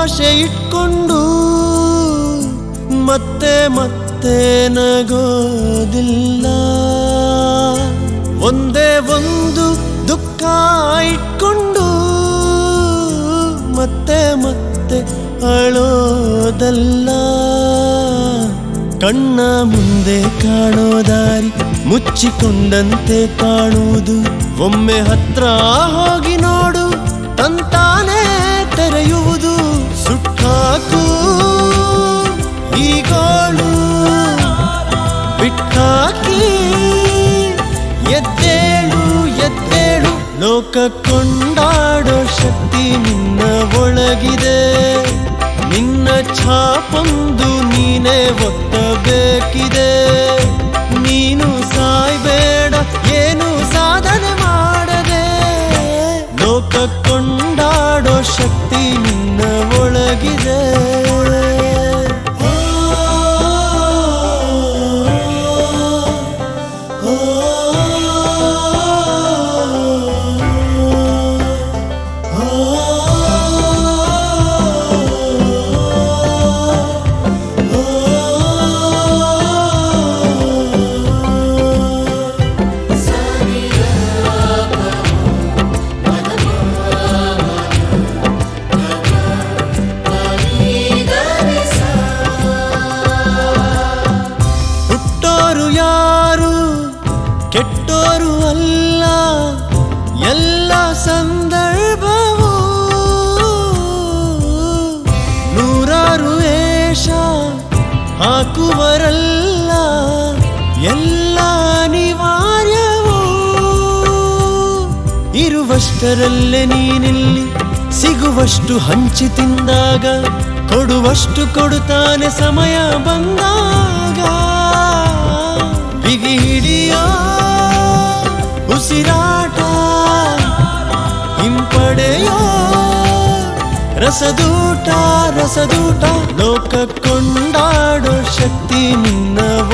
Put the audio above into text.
ಆಶೆ ಇಟ್ಕೊಂಡು ಮತ್ತೆ ಮತ್ತೆ ನಗೋದಿಲ್ಲ ಒಂದೇ ಒಂದು ದುಃಖ ಇಟ್ಕೊಂಡು ಮತ್ತೆ ಮತ್ತೆ ಅಳೋದಲ್ಲ ಕಣ್ಣ ಮುಂದೆ ಕಾಣೋ ದಾರಿ ಮುಚ್ಚಿಕೊಂಡಂತೆ ಕಾಣುವುದು ಒಮ್ಮೆ ಹತ್ರ ಹೋಗಿ ನೋಡು ತಂತಾನೇ ತೆರೆಯುವುದು ಸುಟ್ಟಾಕು ಈ ಗೋಳು ಬಿಟ್ಟಾಕಿ ಎದ್ದೇಳು ಎದ್ದೇಳು ಲೋಕ ಕೊಂಡಾಡೋ ಶಕ್ತಿ ನಿನ್ನ ಒಳಗಿದೆ ನಿನ್ನ ಛಾಪೊಂದು ನೀನೇ ಒತ್ತಬೇಕಿದೆ ನೀನು ಸಾಯ್ಬೇಡ ಏನು ಸಾಧನೆ ಮಾಡದೆ ಲೋಕ ಕೊಂಡಾಡೋ ಶಕ್ತಿ ನಿನ್ನ ಒಳಗಿದೆ ಹುಟ್ಟೋರು ಯಾರು ಕೆಟ್ಟೋರು ಅಲ್ಲ ಎಲ್ಲ ಸಂದರ್ಭವೂ ನೂರಾರು ವೇಷ ಹಾಕುವರಲ್ಲ ಎಲ್ಲ ಅನಿವಾರ್ಯವೂ ಇರುವಷ್ಟರಲ್ಲೇ ನೀನಿಲ್ಲಿ ಸಿಗುವಷ್ಟು ಹಂಚಿ ತಿಂದಾಗ ಕೊಡುವಷ್ಟು ಕೊಡುತ್ತಾನೆ ಸಮಯ ಬಂದಾಗ ಬಿಗಿ ಹಿಡಿಯೋ ಉಸಿರಾಟ ಹಿಂಪಡೆಯೋ ರಸದೂಟ ರಸದೂಟ ಲೋಕ ಕೊಂಡಾಡೋ ಶಕ್ತಿ ನಿನ್ನ